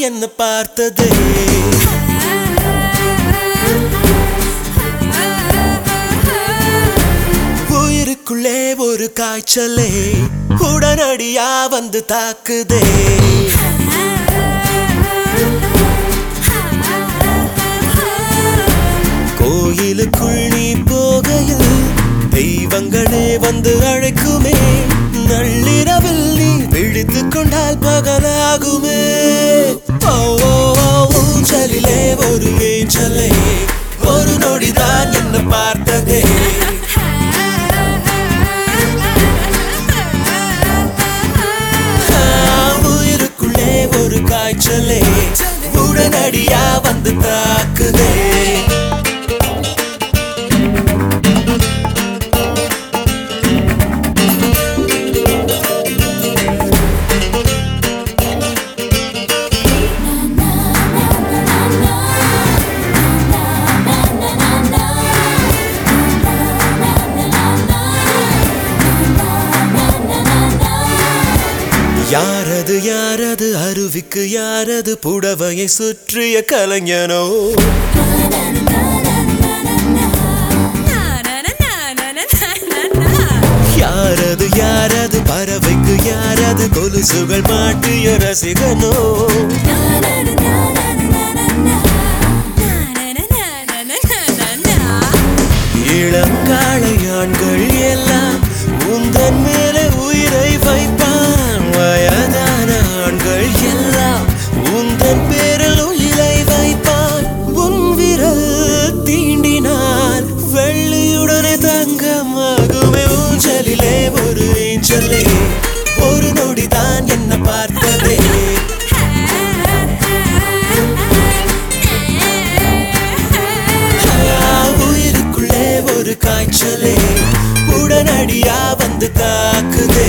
என்ன பார்த்ததே உயிருக்குள்ளே ஒரு காய்ச்சலே உடனடியா வந்து தாக்குதே கோயிலுக்குள் நீ போகையில் தெய்வங்களே வந்து அழைக்குமே நள்ளிரவில் நீ விழித்து கொண்டால் பகலாகுமே ஓ ஓ, ஓ, ஊஞ்சலிலே ஒரு ஏஞ்சலே ஒரு நொடிதான் என்ன பார்த்ததே ஆ, உயிருக்குள்ளே ஒரு காய்ச்சலே உடனடியா வந்து தாக்குதே யாரது யாரது அருவிக்கு யாரது புடவையை சுற்றிய கலைஞனோ யாரது யாரது பறவைக்கு யாரது கொலுசுகள் மாட்டிய ரசிகனோ இளங்காளையான்கள் எல்லாம் உந்தன் மேலே உயிரை வைப்பான் வயதான ஆண்கள் எல்லாம் உந்தன் பேரில் உயிரை வைப்பான் உன் விரல் தீண்டினால் வெள்ளியுடனே தங்கமாகுமே ஊஞ்சலிலே ஒரு ஏஞ்சலே ஒரு நொடிதான் என்ன பார்த்ததே ஆ, உயிருக்குள்ளே ஒரு காய்ச்சலே உடனடியா வந்து தாக்குதே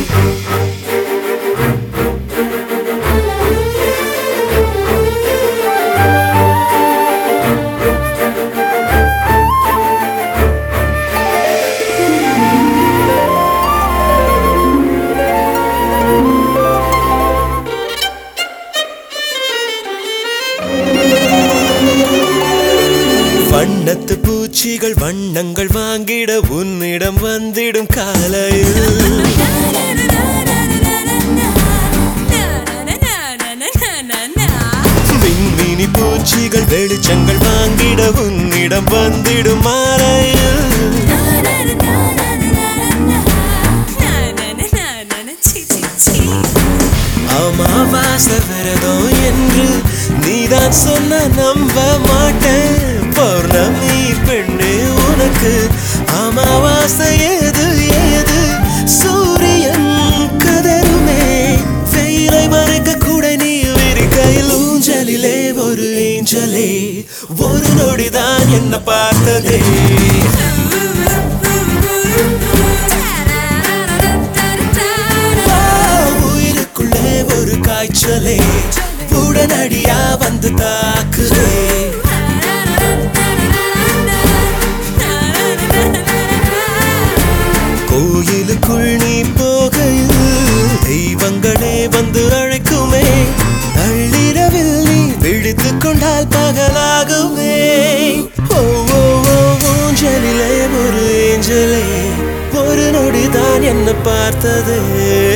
வண்ணத்து பூச்சிகள் வண்ணங்கள் வாங்கிட உன்னிடம் வந்திடும் காலையில் விண்மீனி பூச்சிகள் வெளிச்சங்கள் வாங்கிட உன்னிடம் வந்திடும் மாலையில் அமாவாசை விரதம் என்று நீதான் சொன்ன நம்ப மாட்டேன் பௌர்ணமி பெண்ணே உனக்கு அமாவாசை ஏது ஏது சூரியன் கதருமே வெயிலை மறைக்க கூட நீ விரிக்கையில் ஊஞ்சலிலே ஒரு ஏஞ்சலே ஒரு நொடிதான் என்ன பார்த்ததே உயிருக்குள்ளே ஒரு காய்ச்சலே உடனடியா வந்து தாக்குதே கோயிலுக்குள் நீ போகையில் தெய்வங்களே வந்து அழைக்குமே நள்ளிரவில் நீ விழித்து கொண்டால் பகலாகுமே ஓ ஓ ஓ ஊஞ்சலிலே ஒரு ஏஞ்சலே ஒரு நொடிதான் என்ன பார்த்ததே